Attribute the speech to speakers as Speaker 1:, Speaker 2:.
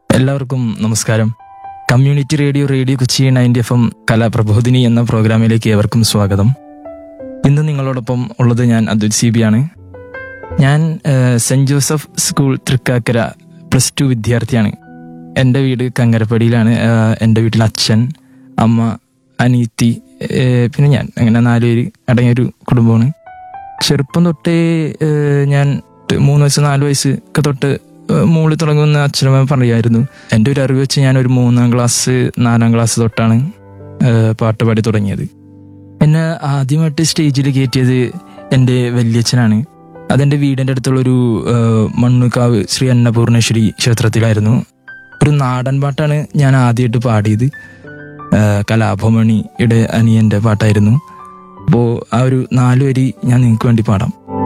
Speaker 1: എല്ലാവർക്കും നമസ്കാരം community radio radio Kochi ninety F M Kalaprabodhini എന്ന പ്രോഗ്രാമിലേക്ക് ഏവർക്കും സ്വാഗതം ഇന്ന് നിങ്ങളോടൊപ്പം ഉള്ളത് ഞാൻ അബ്ദുൽ സീബിയാണ് ഞാൻ ഏഹ്, Saint Joseph school Thrikkakara plus two വിദ്യാർത്ഥിയാണ് എൻ്റെ വീട് കങ്കരപ്പടിയിലാണ് ഏഹ്, എൻ്റെ വീട്ടിൽ അച്ഛൻ അമ്മ അനീത്തി ഏഹ്, പിന്നെ ഞാൻ അങ്ങനെ നാലുപേര് അടങ്ങിയൊരു കുടുംബമാണ് ചെറുപ്പം തൊട്ടേ ഏഹ്, ഞാൻ മൂന്ന് വയസ്സ് നാല് വയസ്സ് ഒക്കെ തൊട്ട് ഏഹ്, മൂളി തുടങ്ങുന്ന അച്ഛനമ്മ പറയായിരുന്നു എൻ്റെ ഒരു അറിവ് വെച്ച് ഞാൻ ഒരു മൂന്നാം ക്ലാസ് നാലാം ക്ലാസ് തൊട്ടാണ് ഏഹ്, പാട്ട് പാടി തുടങ്ങിയത് എന്നെ ആദ്യമായിട്ട് സ്റ്റേജിൽ കയറ്റിയത് എൻ്റെ വല്യച്ഛനാണ് അതെൻ്റെ വീടിൻ്റെ അടുത്തുള്ളൊരു ഏഹ്, മണ്ണുകാവ് ശ്രീ അന്നപൂർണേശ്വരി ക്ഷേത്രത്തിലായിരുന്നു ഒരു നാടൻ പാട്ടാണ് ഞാൻ ആദ്യമായിട്ട് പാടിയത് ഏഹ്, കലാഭമണിയുടെ അനിയൻ്റെ പാട്ടായിരുന്നു അപ്പോൾ ആ ഒരു നാല് വരി ഞാൻ നിങ്ങൾക്ക് വേണ്ടി പാടാം